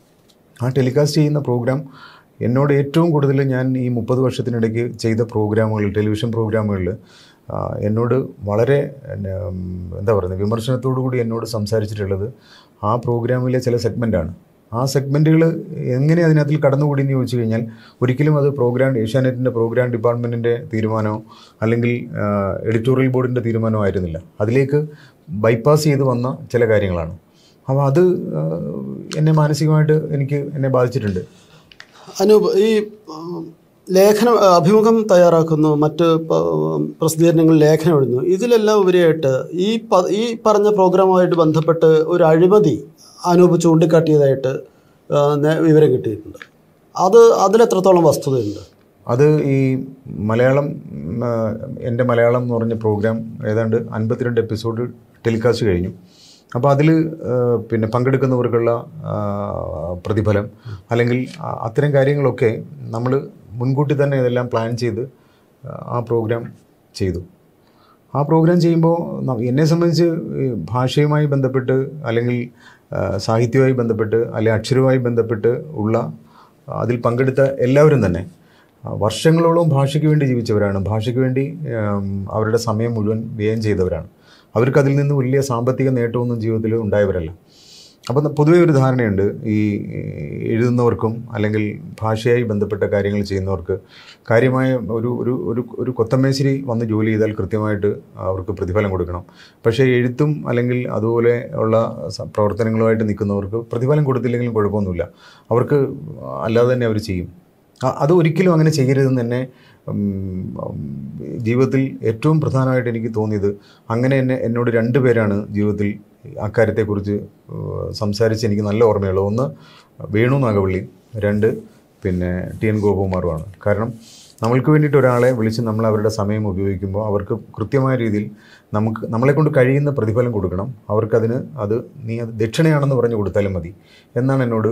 ആ ടെലികാസ്റ്റ് ചെയ്യുന്ന പ്രോഗ്രാം എന്നോട് ഏറ്റവും കൂടുതൽ ഞാൻ ഈ മുപ്പത് വർഷത്തിനിടയ്ക്ക് ചെയ്ത പ്രോഗ്രാമുകൾ ടെലിവിഷൻ പ്രോഗ്രാമുകളിൽ എന്നോട് വളരെ എന്നെ, ഉം, എന്താ പറയുന്നത് വിമർശനത്തോടു കൂടി എന്നോട് സംസാരിച്ചിട്ടുള്ളത് ആ പ്രോഗ്രാമിലെ ചില സെഗ്മെൻറ്റാണ് ആ സെഗ്മെൻറ്റുകൾ എങ്ങനെ അതിനകത്തിൽ കടന്നുകൂടി എന്ന് ചോദിച്ചു കഴിഞ്ഞാൽ ഒരിക്കലും അത് പ്രോഗ്രാം ഏഷ്യാനെറ്റിൻ്റെ പ്രോഗ്രാം ഡിപ്പാർട്ട്മെൻറ്റിൻ്റെ തീരുമാനമോ അല്ലെങ്കിൽ എഡിറ്റോറിയൽ ബോർഡിൻ്റെ തീരുമാനമോ ആയിരുന്നില്ല അതിലേക്ക് ബൈപ്പാസ് ചെയ്ത് വന്ന ചില കാര്യങ്ങളാണ് അപ്പോൾ അത് ആ, എന്നെ മാനസികമായിട്ട് എനിക്ക് എന്നെ ബാധിച്ചിട്ടുണ്ട് അനൂപ് ഈ ഉം, ലേഖനം അഭിമുഖം തയ്യാറാക്കുന്നു മറ്റ് പ- പ്രസിദ്ധീകരണങ്ങളിൽ ലേഖനം എഴുതുന്നു ഇതിലെല്ലാം ഉപരിയായിട്ട് ഈ പ- ഈ പറഞ്ഞ പ്രോഗ്രാമുമായിട്ട് ബന്ധപ്പെട്ട് ഒരു അഴിമതി അനൂപ് ചൂണ്ടിക്കാട്ടിയതായിട്ട് ആ, നേ- വിവരം കിട്ടിയിട്ടുണ്ട് അത് അതിലെത്രത്തോളം വസ്തുതയുണ്ട് അത് ഈ മലയാളം ഉം, ആ, എൻ്റെ മലയാളം എന്ന് പറഞ്ഞ പ്രോഗ്രാം ഏതാണ്ട് അൻപത്തിരണ്ട് എപ്പിസോഡ് ടെലികാസ്റ്റ് കഴിഞ്ഞു അപ്പോൾ അതിൽ പിന്നെ പങ്കെടുക്കുന്നവർക്കുള്ള ആ, പ്രതിഫലം അല്ലെങ്കിൽ ആ- അത്തരം കാര്യങ്ങളൊക്കെ നമ്മൾ മുൻകൂട്ടി തന്നെ ഇതെല്ലാം പ്ലാൻ ചെയ്ത് ആ പ്രോഗ്രാം ചെയ്തു ആ പ്രോഗ്രാം ചെയ്യുമ്പോൾ ന- എന്നെ സംബന്ധിച്ച് ഈ ഭാഷയുമായി ബന്ധപ്പെട്ട് അല്ലെങ്കിൽ ആ, സാഹിത്യവുമായി ബന്ധപ്പെട്ട് അല്ലെങ്കിൽ അക്ഷരവുമായി ബന്ധപ്പെട്ട് ഉള്ള അതിൽ പങ്കെടുത്ത എല്ലാവരും തന്നെ ആ, വർഷങ്ങളോളം ഭാഷയ്ക്ക് വേണ്ടി ജീവിച്ചവരാണ് ഭാഷയ്ക്ക് വേണ്ടി ഉം, അവരുടെ സമയം മുഴുവൻ വ്യയം ചെയ്തവരാണ് അവർക്ക് അതിൽ നിന്ന് വലിയ സാമ്പത്തിക നേട്ടമൊന്നും ജീവിതത്തിൽ ഉണ്ടായവരല്ല അപ്പം പൊതുവേ ഒരു ധാരണയുണ്ട് ഈ എഴുതുന്നവർക്കും അല്ലെങ്കിൽ ഭാഷയായി ബന്ധപ്പെട്ട കാര്യങ്ങൾ ചെയ്യുന്നവർക്ക് കാര്യമായ ഒരു ഒരു ഒരു ഒരു കൊത്തമേശ്ശേരി വന്ന് ജോലി ചെയ്താൽ കൃത്യമായിട്ട് അവർക്ക് പ്രതിഫലം കൊടുക്കണം പക്ഷേ എഴുത്തും അല്ലെങ്കിൽ അതുപോലെ ഉള്ള സ- പ്രവർത്തനങ്ങളുമായിട്ട് നിൽക്കുന്നവർക്ക് പ്രതിഫലം കൊടുത്തില്ലെങ്കിലും കുഴപ്പമൊന്നുമില്ല അവർക്ക് അല്ലാതെ തന്നെ അവർ ചെയ്യും അ- അത് ഒരിക്കലും അങ്ങനെ ചെയ്യരുതെന്ന് തന്നെ ഉം, ഉം, ജീവിതത്തിൽ ഏറ്റവും പ്രധാനമായിട്ട് എനിക്ക് തോന്നിയത് അങ്ങനെ എന്നെ എന്നോട് രണ്ട് പേരാണ് ജീവിതത്തിൽ അക്കാര്യത്തെക്കുറിച്ച് ഏഹ്, സംസാരിച്ച് എനിക്ക് നല്ല ഓർമ്മയുള്ളത് ഒന്ന് വേണു നാഗവള്ളി രണ്ട് പിന്നെ ടി എൻ ഗോപകുമാറുമാണ് കാരണം നമ്മൾക്ക് വേണ്ടിയിട്ട് ഒരാളെ വിളിച്ച് നമ്മൾ അവരുടെ സമയം ഉപയോഗിക്കുമ്പോൾ അവർക്ക് കൃത്യമായ രീതിയിൽ നമുക്ക് നമ്മളെ കൊണ്ട് കഴിയുന്ന പ്രതിഫലം കൊടുക്കണം അവർക്കതിന് അത് നീ അത് ദക്ഷിണയാണെന്ന് പറഞ്ഞു കൊടുത്താലും മതി എന്നാണ് എന്നോട്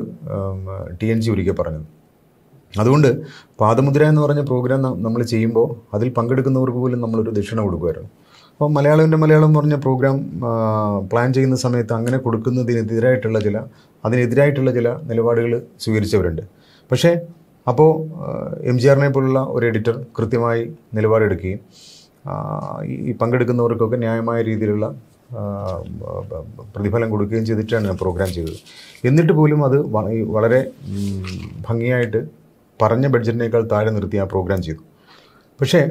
ടി എൻ ജി ഒരിക്കൽ പറഞ്ഞത് അതുകൊണ്ട് പാദമുദ്ര എന്ന് പറഞ്ഞ പ്രോഗ്രാം നമ്മൾ ചെയ്യുമ്പോൾ അതിൽ പങ്കെടുക്കുന്നവർക്ക് പോലും നമ്മളൊരു ദക്ഷിണ കൊടുക്കുമായിരുന്നു അപ്പോൾ മലയാളത്തിൻ്റെ മലയാളം എന്ന് പറഞ്ഞ പ്രോഗ്രാം ആ, പ്ലാൻ ചെയ്യുന്ന സമയത്ത് അങ്ങനെ കൊടുക്കുന്നതിനെതിരായിട്ടുള്ള ചില അതിനെതിരായിട്ടുള്ള ചില നിലപാടുകൾ സ്വീകരിച്ചവരുണ്ട് പക്ഷേ അപ്പോൾ എം ജി ആറിനെ പോലുള്ള ഒരു എഡിറ്റർ കൃത്യമായി നിലപാടെടുക്കുകയും ആ, ഈ- ഈ പങ്കെടുക്കുന്നവർക്കൊക്കെ ന്യായമായ രീതിയിലുള്ള ആ, ബ- ബ- പ്രതിഫലം കൊടുക്കുകയും ചെയ്തിട്ടാണ് ഞാൻ പ്രോഗ്രാം ചെയ്തത് എന്നിട്ട് പോലും അത് വ- ഈ വളരെ ഉം, ഭംഗിയായിട്ട് പറഞ്ഞ ബഡ്ജറ്റിനേക്കാൾ താഴെ നിർത്തി ആ പ്രോഗ്രാം ചെയ്തു പക്ഷേ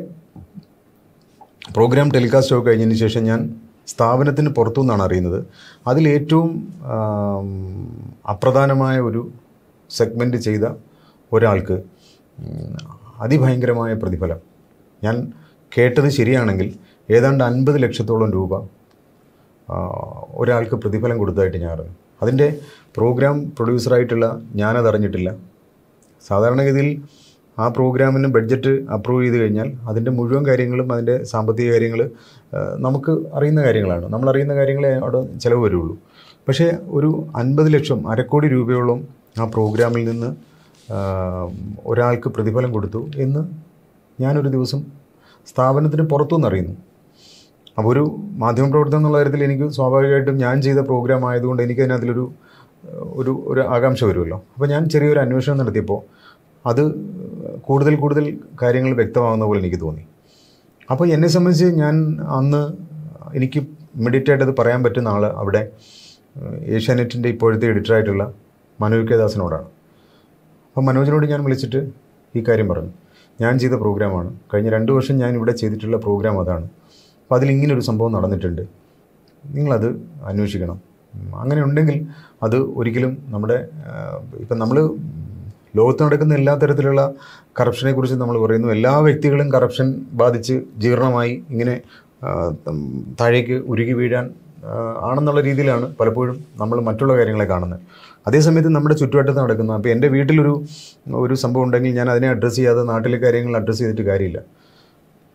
പ്രോഗ്രാം ടെലികാസ്റ്റ് ഒക്കെ കഴിഞ്ഞതിന് ശേഷം ഞാൻ സ്ഥാപനത്തിന് പുറത്തു നിന്നാണ് അറിയുന്നത് അതിൽ ഏറ്റവും ആം, അപ്രധാനമായ ഒരു സെഗ്മെൻറ്റ് ചെയ്ത ഒരാൾക്ക് ഉം, അതിഭയങ്കരമായ പ്രതിഫലം ഞാൻ കേട്ടത് ശരിയാണെങ്കിൽ ഏതാണ്ട് അൻപത് ലക്ഷത്തോളം രൂപ ആ, ഒരാൾക്ക് പ്രതിഫലം കൊടുത്തതായിട്ട് ഞാൻ അറിഞ്ഞു അതിൻ്റെ പ്രോഗ്രാം പ്രൊഡ്യൂസറായിട്ടുള്ള ഞാനത് അറിഞ്ഞിട്ടില്ല സാധാരണഗതിയിൽ ആ പ്രോഗ്രാമിന് ബഡ്ജറ്റ് അപ്രൂവ് ചെയ്ത് കഴിഞ്ഞാൽ അതിൻ്റെ മുഴുവൻ കാര്യങ്ങളും അതിൻ്റെ സാമ്പത്തിക കാര്യങ്ങൾ നമുക്ക് അറിയുന്ന കാര്യങ്ങളാണ് നമ്മൾ അറിയുന്ന കാര്യങ്ങളെ അവിടെ ചിലവ് വരുള്ളൂ പക്ഷേ ഒരു അൻപത് ലക്ഷം അരക്കോടി രൂപയോളം ആ പ്രോഗ്രാമിൽ നിന്ന് ആ, ഒരാൾക്ക് പ്രതിഫലം കൊടുത്തു എന്ന് ഞാനൊരു ദിവസം സ്ഥാപനത്തിന് പുറത്തുനിന്ന് അറിയുന്നു അപ്പോൾ ഒരു മാധ്യമപ്രവർത്തനം എന്നുള്ള കാര്യത്തിൽ എനിക്ക് സ്വാഭാവികമായിട്ടും ഞാൻ ചെയ്ത പ്രോഗ്രാം ആയതുകൊണ്ട് എനിക്ക് അതിനകത്തിലൊരു ഏഹ്, ഒരു ഒരു ആകാംക്ഷ വരുമല്ലോ അപ്പോൾ ഞാൻ ചെറിയൊരു അന്വേഷണം നടത്തിയപ്പോൾ അത് കൂടുതൽ കൂടുതൽ കാര്യങ്ങൾ വ്യക്തമാകുന്ന പോലെ എനിക്ക് തോന്നി അപ്പോൾ എന്നെ സംബന്ധിച്ച് ഞാൻ അന്ന് എനിക്ക് ഇമ്മീഡിയറ്റ് ആയിട്ട് അത് പറയാൻ പറ്റുന്ന ആൾ അവിടെ ഏഹ്, ഏഷ്യാനെറ്റിൻ്റെ ഇപ്പോഴത്തെ എഡിറ്ററായിട്ടുള്ള മനോജ് കെ ദാസിനോടാണ് അപ്പം മനോജിനോട് ഞാൻ വിളിച്ചിട്ട് ഈ കാര്യം പറഞ്ഞു ഞാൻ ചെയ്ത പ്രോഗ്രാമാണ് കഴിഞ്ഞ രണ്ട് വർഷം ഞാൻ ഇവിടെ ചെയ്തിട്ടുള്ള പ്രോഗ്രാം അതാണ് അപ്പോൾ അതിൽ ഇങ്ങനൊരു സംഭവം നടന്നിട്ടുണ്ട് നിങ്ങളത് അന്വേഷിക്കണം ഉം, അങ്ങനെ ഉണ്ടെങ്കിൽ അത് ഒരിക്കലും നമ്മുടെ ഇപ്പം നമ്മൾ ലോകത്ത് നടക്കുന്ന എല്ലാ തരത്തിലുള്ള കറപ്ഷനെ കുറിച്ച് നമ്മൾ പറയുന്നു എല്ലാ വ്യക്തികളും കറപ്ഷൻ ബാധിച്ച് ജീർണമായി ഇങ്ങനെ ആ, ഉം, താഴേക്ക് ഉരുകി വീഴാൻ ആ, ആണെന്നുള്ള രീതിയിലാണ് പലപ്പോഴും നമ്മൾ മറ്റുള്ള കാര്യങ്ങളെ കാണുന്നത് അതേസമയത്ത് നമ്മുടെ ചുറ്റുവട്ടത്ത് നടക്കുന്ന അപ്പോൾ എൻ്റെ വീട്ടിലൊരു ഒരു സംഭവം ഉണ്ടെങ്കിൽ ഞാൻ അതിനെ അഡ്രസ്സ് ചെയ്യാതെ നാട്ടിലെ കാര്യങ്ങൾ അഡ്രസ്സ് ചെയ്തിട്ട് കാര്യമില്ല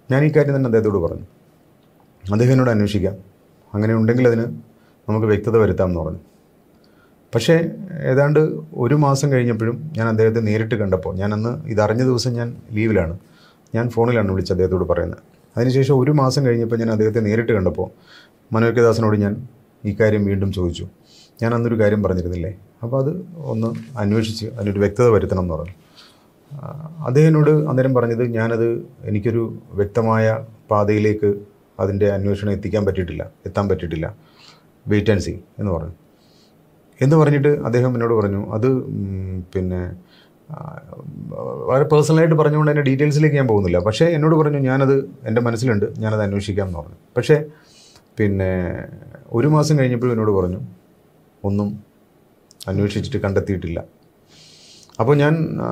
ഞാൻ ഈ കാര്യം തന്നെ അദ്ദേഹത്തോട് പറഞ്ഞു അദ്ദേഹം എന്നോട് അന്വേഷിക്കാം അങ്ങനെ ഉണ്ടെങ്കിൽ അതിന് നമുക്ക് വ്യക്തത വരുത്താം എന്ന് പറഞ്ഞു പക്ഷേ ഏതാണ്ട് ഒരു മാസം കഴിഞ്ഞപ്പോഴും ഞാൻ അദ്ദേഹത്തെ നേരിട്ട് കണ്ടപ്പോൾ ഞാൻ അന്ന് ഇതറിഞ്ഞ ദിവസം ഞാൻ ലീവിലാണ് ഞാൻ ഫോണിലാണ് വിളിച്ച് അദ്ദേഹത്തോട് പറയുന്നത് അതിനുശേഷം ഒരു മാസം കഴിഞ്ഞപ്പോൾ ഞാൻ അദ്ദേഹത്തെ നേരിട്ട് കണ്ടപ്പോൾ മനോജ് കെ ദാസിനോട് ഞാൻ ഈ കാര്യം വീണ്ടും ചോദിച്ചു ഞാൻ അന്നൊരു കാര്യം പറഞ്ഞിരുന്നില്ലേ അപ്പോൾ അത് ഒന്ന് അന്വേഷിച്ച് അതിനൊരു വ്യക്തത വരുത്തണം എന്ന് പറഞ്ഞു ആ, അദ്ദേഹം എന്നോട് അന്നേരം പറഞ്ഞത് ഞാനത് എനിക്കൊരു വ്യക്തമായ പാതയിലേക്ക് അതിൻ്റെ അന്വേഷണം എത്തിക്കാൻ പറ്റിയിട്ടില്ല എത്താൻ പറ്റിയിട്ടില്ല വെയിറ്റ് ആൻഡ് സി എന്ന് പറഞ്ഞു എന്ന് പറഞ്ഞിട്ട് അദ്ദേഹം എന്നോട് പറഞ്ഞു അത് ഉം, പിന്നെ ആ, വളരെ പേഴ്സണലായിട്ട് പറഞ്ഞുകൊണ്ട് അതിൻ്റെ ഡീറ്റെയിൽസിലേക്ക് ഞാൻ പോകുന്നില്ല പക്ഷേ എന്നോട് പറഞ്ഞു ഞാനത് എൻ്റെ മനസ്സിലുണ്ട് ഞാനത് അന്വേഷിക്കാം എന്ന് പറഞ്ഞു പക്ഷേ പിന്നെ ഒരു മാസം കഴിഞ്ഞപ്പോഴും എന്നോട് പറഞ്ഞു ഒന്നും അന്വേഷിച്ചിട്ട് കണ്ടെത്തിയിട്ടില്ല അപ്പോൾ ഞാൻ ആ,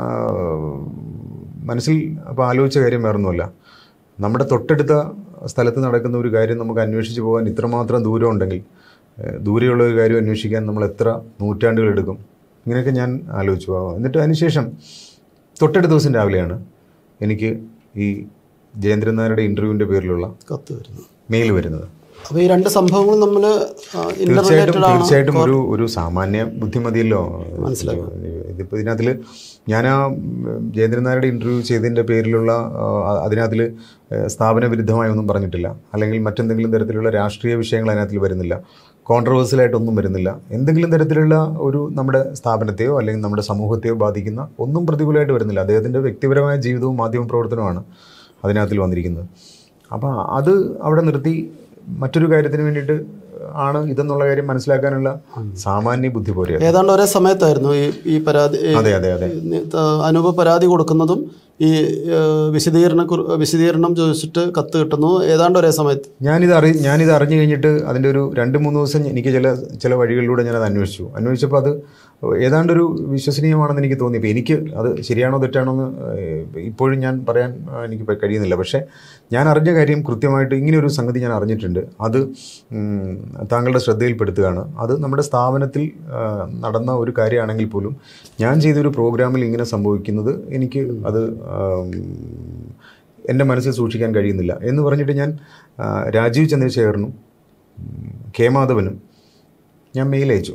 മനസ്സിൽ അപ്പോൾ ആലോചിച്ച കാര്യം വേറൊന്നുമല്ല നമ്മുടെ തൊട്ടടുത്ത സ്ഥലത്ത് നടക്കുന്ന ഒരു കാര്യം നമുക്ക് അന്വേഷിച്ച് പോകാൻ ഇത്രമാത്രം ദൂരം ഉണ്ടെങ്കിൽ ഏഹ്, ദൂരെയുള്ള ഒരു കാര്യം അന്വേഷിക്കാൻ നമ്മൾ എത്ര നൂറ്റാണ്ടുകൾ എടുക്കും ഇങ്ങനെയൊക്കെ ഞാൻ ആലോചിച്ചു ആ, എന്നിട്ട് അതിനുശേഷം തൊട്ടടുത്ത ദിവസം രാവിലെയാണ് എനിക്ക് ഈ ജയേന്ദ്രൻ നായരുടെ ഇൻ്റർവ്യൂവിൻ്റെ പേരിലുള്ള കത്ത് വരുന്നു മെയിൽ വരുന്നത് അപ്പോൾ ഈ രണ്ട് സംഭവങ്ങളും നമ്മൾ തീർച്ചയായിട്ടും ഇന്റർറിലേറ്റഡ് ആണ് തീർച്ചയായിട്ടും ഒരു ഒരു സാമാന്യ ബുദ്ധിമതിയല്ലോ ഇതിപ്പോൾ ഇതിനകത്തിൽ ഞാൻ ആ ഉം, ജയേന്ദ്രൻ നായരുടെ ഇൻ്റർവ്യൂ ചെയ്തതിൻ്റെ പേരിലുള്ള അതിനകത്തിൽ സ്ഥാപന വിരുദ്ധമായി ഒന്നും പറഞ്ഞിട്ടില്ല അല്ലെങ്കിൽ മറ്റെന്തെങ്കിലും തരത്തിലുള്ള രാഷ്ട്രീയ വിഷയങ്ങൾ അതിനകത്തിൽ വരുന്നില്ല കോൺട്രവേഴ്സ്യലായിട്ടൊന്നും വരുന്നില്ല എന്തെങ്കിലും തരത്തിലുള്ള ഒരു നമ്മുടെ സ്ഥാപനത്തെയോ അല്ലെങ്കിൽ നമ്മുടെ സമൂഹത്തെയോ ബാധിക്കുന്ന ഒന്നും പ്രതികൂലമായിട്ട് വരുന്നില്ല അദ്ദേഹത്തിൻ്റെ വ്യക്തിപരമായ ജീവിതവും മാധ്യമ പ്രവർത്തനവുമാണ് അതിനകത്തിൽ വന്നിരിക്കുന്നത് അപ്പോൾ അത് അവിടെ നിർത്തി മറ്റൊരു കാര്യത്തിന് വേണ്ടിയിട്ട് ആണ് ഇതെന്നുള്ള കാര്യം മനസ്സിലാക്കാനുള്ള സാമാന്യ ബുദ്ധി പോരെ ഏതാണ്ട് ഒരേ സമയത്തായിരുന്നു ഈ ഈ പരാതി ഈ അതെ അതെ അതെ അനൂപ് പരാതി കൊടുക്കുന്നതും ഈ ഏഹ്, വിശദീകരണ കുറി- വിശദീകരണം ചോദിച്ചിട്ട് കത്ത് കിട്ടുന്നു ഏതാണ്ട് ഒരേ സമയത്ത് ഞാനിത് അറി ഞാനിത് അറിഞ്ഞു കഴിഞ്ഞിട്ട് അതിൻ്റെ ഒരു രണ്ട് മൂന്ന് ദിവസം എനിക്ക് ചില ചില വഴികളിലൂടെ ഞാനത് അന്വേഷിച്ചു അന്വേഷിച്ചപ്പോൾ അത് ഏതാണ്ടൊരു വിശ്വസനീയമാണെന്ന് എനിക്ക് തോന്നി ഇപ്പോൾ എനിക്ക് അത് ശരിയാണോ തെറ്റാണോ എന്ന് ഏഹ്, ഇപ്പോഴും ഞാൻ പറയാൻ ആ, എനിക്ക് പ- കഴിയുന്നില്ല പക്ഷേ ഞാൻ അറിഞ്ഞ കാര്യം കൃത്യമായിട്ട് ഇങ്ങനെ ഒരു സംഗതി ഞാൻ അറിഞ്ഞിട്ടുണ്ട് അത് ഉം, താങ്കളുടെ ശ്രദ്ധയിൽപ്പെടുത്തുകയാണ് അത് നമ്മുടെ സ്ഥാപനത്തിൽ ആ, നടന്ന ഒരു കാര്യമാണെങ്കിൽ പോലും ഞാൻ ചെയ്തൊരു പ്രോഗ്രാമിൽ ഇങ്ങനെ സംഭവിക്കുന്നത് എനിക്ക് അത് ആം, എൻ്റെ മനസ്സിൽ സൂക്ഷിക്കാൻ കഴിയുന്നില്ല എന്ന് പറഞ്ഞിട്ട് ഞാൻ ആ, രാജീവ് ചന്ദ്രശേഖരനും ഉം, കെ മാധവനും ഞാൻ മെയിൽ അയച്ചു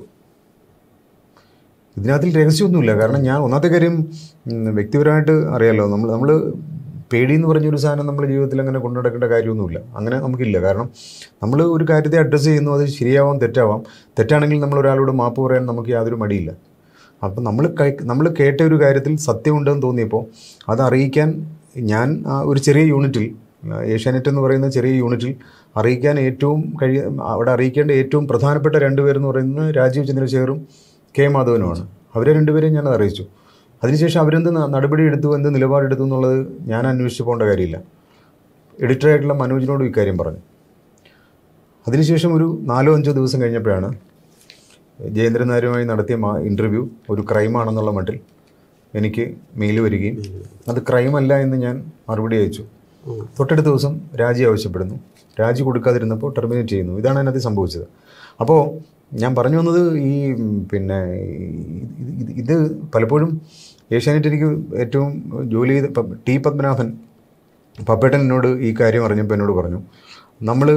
ഇതിനകത്തിൽ രഹസ്യമൊന്നുമില്ല കാരണം ഞാൻ ഒന്നാമത്തെ കാര്യം ഉം, വ്യക്തിപരമായിട്ട് അറിയാലോ നമ്മൾ നമ്മൾ പേടി എന്ന് പറഞ്ഞൊരു സാധനം നമ്മുടെ ജീവിതത്തിൽ അങ്ങനെ കൊണ്ടു നടക്കേണ്ട കാര്യമൊന്നുമില്ല അങ്ങനെ നമുക്കില്ല കാരണം നമ്മൾ ഒരു കാര്യത്തെ അഡ്രസ്സ് ചെയ്യുന്നു അത് ശരിയാവാം തെറ്റാവാം തെറ്റാണെങ്കിൽ നമ്മൾ ഒരാളോട് മാപ്പ് പറയാൻ നമുക്ക് യാതൊരു മടിയില്ല അപ്പം നമ്മൾ നമ്മൾ കേട്ട ഒരു കാര്യത്തിൽ സത്യമുണ്ടെന്ന് തോന്നിയപ്പോൾ അത് അറിയിക്കാൻ ഞാൻ ആ ഒരു ചെറിയ യൂണിറ്റിൽ ആ, ഏഷ്യാനെറ്റ് എന്ന് പറയുന്ന ചെറിയ യൂണിറ്റിൽ അറിയിക്കാൻ ഏറ്റവും കഴിയ അവിടെ അറിയിക്കേണ്ട ഏറ്റവും പ്രധാനപ്പെട്ട രണ്ടുപേരെന്ന് പറയുന്നത് രാജീവ് ചന്ദ്രശേഖറും കെ മാധവനുമാണ് അവരെ രണ്ടുപേരെയും ഞാനത് അറിയിച്ചു അതിനുശേഷം അവരെന്ത് ന- നടപടി എടുത്തു എന്ത് നിലപാടെടുത്തു എന്നുള്ളത് ഞാൻ അന്വേഷിച്ച് പോകേണ്ട കാര്യമില്ല എഡിറ്ററായിട്ടുള്ള മനോജിനോടും ഇക്കാര്യം പറഞ്ഞു അതിനുശേഷം ഒരു നാലോ അഞ്ചോ ദിവസം കഴിഞ്ഞപ്പോഴാണ് ജയേന്ദ്രൻ നായരുമായി നടത്തിയ മാ- ഇൻ്റർവ്യൂ ഒരു ക്രൈമാണെന്നുള്ള മട്ടിൽ എനിക്ക് മെയിൽ വരികയും അത് ക്രൈമല്ല എന്ന് ഞാൻ മറുപടി അയച്ചു തൊട്ടടുത്ത ദിവസം രാജി ആവശ്യപ്പെടുന്നു രാജി കൊടുക്കാതിരുന്നപ്പോൾ ടെർമിനേറ്റ് ചെയ്യുന്നു ഇതാണ് അതിനകത്ത് സംഭവിച്ചത് അപ്പോൾ ഞാൻ പറഞ്ഞു വന്നത് ഈ ഉം, പിന്നെ ഈ- ഇത് ഇത് പലപ്പോഴും ഏഷ്യാനെറ്റ് എനിക്ക് ഏറ്റവും ജോലി ചെയ്ത പ- ടി പത്മനാഭൻ പപ്പേട്ടൻ എന്നോട് ഈ കാര്യം അറിഞ്ഞപ്പോൾ എന്നോട് പറഞ്ഞു നമ്മൾ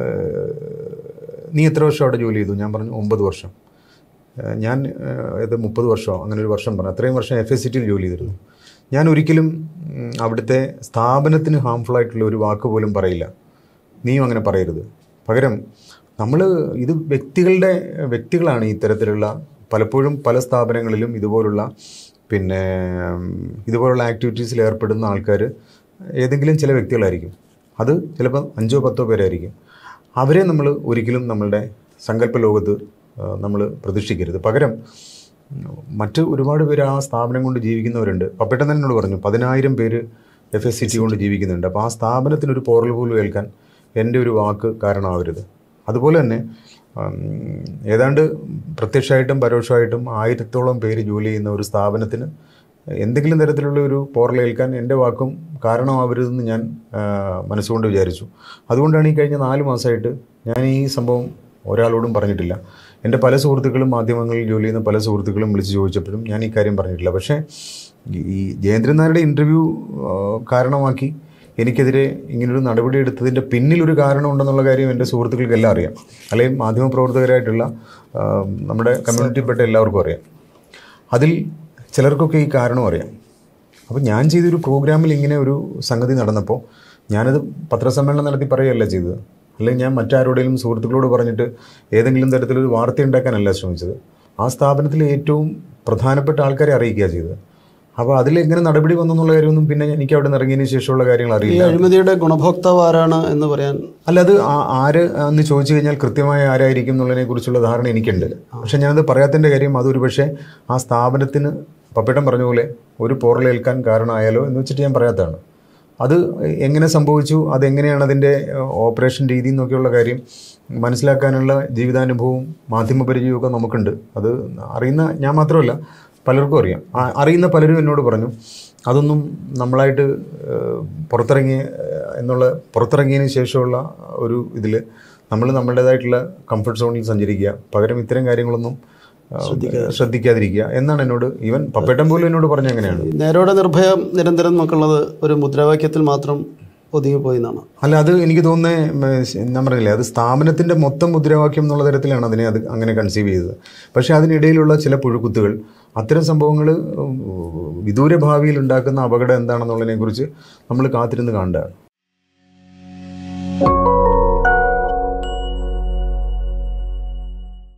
നീ എത്ര വർഷം അവിടെ ജോലി ചെയ്തു ഞാൻ പറഞ്ഞു ഒമ്പത് വർഷം ഏഹ് ഞാൻ ഏഹ് ഇത് മുപ്പത് വർഷമോ അങ്ങനെ ഒരു വർഷം പറഞ്ഞു അത്രയും വർഷം എഫ് എസ് സിറ്റിയിൽ ജോലി ചെയ്തിരുന്നു ഞാൻ ഒരിക്കലും ഉം, അവിടുത്തെ സ്ഥാപനത്തിന് ഹാംഫുൾ ആയിട്ടുള്ള ഒരു വാക്ക് പോലും പറയില്ല നീയും അങ്ങനെ പറയരുത് പകരം നമ്മൾ ഇത് വ്യക്തികളുടെ വ്യക്തികളാണ് ഈ ഇത്തരത്തിലുള്ള പലപ്പോഴും പല സ്ഥാപനങ്ങളിലും ഇതുപോലുള്ള പിന്നെ ഉം, ഇതുപോലുള്ള ആക്ടിവിറ്റീസിൽ ഏർപ്പെടുന്ന ആൾക്കാർ ഏതെങ്കിലും ചില വ്യക്തികളായിരിക്കും അത് ചിലപ്പോൾ അഞ്ചോ പത്തോ പേരായിരിക്കും അവരെ നമ്മൾ ഒരിക്കലും നമ്മളുടെ സങ്കല്പ ലോകത്ത് നമ്മൾ പ്രതീക്ഷിക്കരുത് പകരം ഉം, മറ്റ് ഒരുപാട് പേര് ആ സ്ഥാപനം കൊണ്ട് ജീവിക്കുന്നവരുണ്ട് പപ്പേട്ടൻ തന്നെ എന്നോട് പറഞ്ഞു പതിനായിരം പേര് എഫ് എസ് സി ടി കൊണ്ട് ജീവിക്കുന്നുണ്ട് അപ്പോൾ ആ സ്ഥാപനത്തിനൊരു പോറൽ പോലും ഏൽക്കാൻ എൻ്റെ ഒരു വാക്ക് കാരണമാവരുത് അതുപോലെ തന്നെ ഉം, ഏതാണ്ട് പ്രത്യക്ഷമായിട്ടും പരോക്ഷമായിട്ടും ആയിരത്തോളം പേര് ജോലി ചെയ്യുന്ന ഒരു സ്ഥാപനത്തിന് എന്തെങ്കിലും തരത്തിലുള്ള ഒരു പോറലേൽക്കാൻ എൻ്റെ വാക്കും കാരണമാവരുതെന്ന് ഞാൻ ആ, മനസ്സുകൊണ്ട് വിചാരിച്ചു അതുകൊണ്ടാണ് ഈ കഴിഞ്ഞ നാല് മാസമായിട്ട് ഞാൻ ഈ സംഭവം ഒരാളോടും പറഞ്ഞിട്ടില്ല എൻ്റെ പല സുഹൃത്തുക്കളും മാധ്യമങ്ങളിൽ ജോലി ചെയ്യുന്ന പല സുഹൃത്തുക്കളും വിളിച്ച് ചോദിച്ചപ്പോഴും ഞാൻ ഈ കാര്യം പറഞ്ഞിട്ടില്ല പക്ഷേ ഈ- ഈ ജയേന്ദ്രൻ നായരുടെ ഇൻ്റർവ്യൂ കാരണമാക്കി എനിക്കെതിരെ ഇങ്ങനൊരു നടപടി എടുത്തതിൻ്റെ പിന്നിലൊരു കാരണമുണ്ടെന്നുള്ള കാര്യം എൻ്റെ സുഹൃത്തുക്കൾക്കെല്ലാം അറിയാം അല്ലെങ്കിൽ മാധ്യമപ്രവർത്തകരായിട്ടുള്ള ആ, നമ്മുടെ കമ്മ്യൂണിറ്റിയിൽപ്പെട്ട എല്ലാവർക്കും അറിയാം അതിൽ ചിലർക്കൊക്കെ ഈ കാരണം അറിയാം അപ്പോൾ ഞാൻ ചെയ്തൊരു പ്രോഗ്രാമിൽ ഇങ്ങനെ ഒരു സംഗതി നടന്നപ്പോൾ ഞാനത് പത്രസമ്മേളനം നടത്തി പറയുകയല്ല ചെയ്തത് അല്ലെങ്കിൽ ഞാൻ മറ്റാരോടെങ്കിലും സുഹൃത്തുക്കളോട് പറഞ്ഞിട്ട് ഏതെങ്കിലും തരത്തിലൊരു വാർത്ത ഉണ്ടാക്കാനല്ല ശ്രമിച്ചത് ആ സ്ഥാപനത്തിലെ ഏറ്റവും പ്രധാനപ്പെട്ട ആൾക്കാരെ അറിയിക്കുക ചെയ്തത് അപ്പോൾ അതിൽ എങ്ങനെ നടപടി വന്നു എന്നുള്ള കാര്യമൊന്നും പിന്നെ എനിക്ക് അവിടെ നിന്ന് ഇറങ്ങിയതിന് ശേഷമുള്ള കാര്യങ്ങൾ ഈ അറിയില്ല അഴിമതിയുടെ ഗുണഭോക്താവ് ആരാണ് എന്ന് പറയാൻ അല്ല അത് ആ- ആര് എന്ന് ചോദിച്ചു കഴിഞ്ഞാൽ കൃത്യമായ ആരായിരിക്കും എന്നുള്ളതിനെ കുറിച്ചുള്ള ധാരണ എനിക്കുണ്ട് പക്ഷെ ഞാനത് പറയാത്തതിൻ്റെ കാര്യം അതൊരു പക്ഷേ ആ സ്ഥാപനത്തിന് പപ്പേട്ടൻ പറഞ്ഞ പോലെ ഒരു പോറലേൽക്കാൻ കാരണമായാലോ എന്ന് വെച്ചിട്ട് ഞാൻ പറയാത്തതാണ് അത് എങ്ങനെ സംഭവിച്ചു അതെങ്ങനെയാണ് അതിൻ്റെ ഓപ്പറേഷൻ രീതി എന്നൊക്കെയുള്ള കാര്യം മനസ്സിലാക്കാനുള്ള ജീവിതാനുഭവവും മാധ്യമപരിചയവും ഒക്കെ നമുക്കുണ്ട് അത് അറിയുന്ന ഞാൻ മാത്രമല്ല പലർക്കും അറിയാം ആ- അറിയുന്ന പലരും എന്നോട് പറഞ്ഞു അതൊന്നും നമ്മളായിട്ട് ഏഹ്, പുറത്തിറങ്ങിയ ഏഹ്, എന്നുള്ള പുറത്തിറങ്ങിയതിന് ശേഷമുള്ള ഒരു ഇതിൽ നമ്മൾ നമ്മുടേതായിട്ടുള്ള കംഫർട്ട് സോണിൽ സഞ്ചരിക്കുക പകരം ഇത്തരം കാര്യങ്ങളൊന്നും ഏഹ്, ശ്രദ്ധിക്കാതിരിക്കുക എന്നാണ് എന്നോട് ഈവൻ പപ്പേട്ടൻ പോലും എന്നോട് പറഞ്ഞ അങ്ങനെയാണ് നേരോടെ നിർഭയം നിരന്തരം എന്നൊക്കെയുള്ളത് ഒരു മുദ്രാവാക്യത്തിൽ മാത്രം ഒതുങ്ങിപ്പോയി എന്നാണ് അല്ല അത് എനിക്ക് തോന്നുന്നത് ഞാൻ പറഞ്ഞില്ലേ അത് സ്ഥാപനത്തിൻ്റെ മൊത്തം മുദ്രാവാക്യം എന്നുള്ള തരത്തിലാണ് അതിനെ അത് അങ്ങനെ കൺസീവ് ചെയ്തത് പക്ഷേ അതിനിടയിലുള്ള ചില പുഴുക്കുത്തുകൾ അത്തരം സംഭവങ്ങൾ വിദൂര ഭാവിയിൽ ഉണ്ടാക്കുന്ന അപകടം എന്താണെന്നുള്ളതിനെക്കുറിച്ച് നമ്മൾ കാത്തിരുന്ന് കാണേണ്ടതാണ്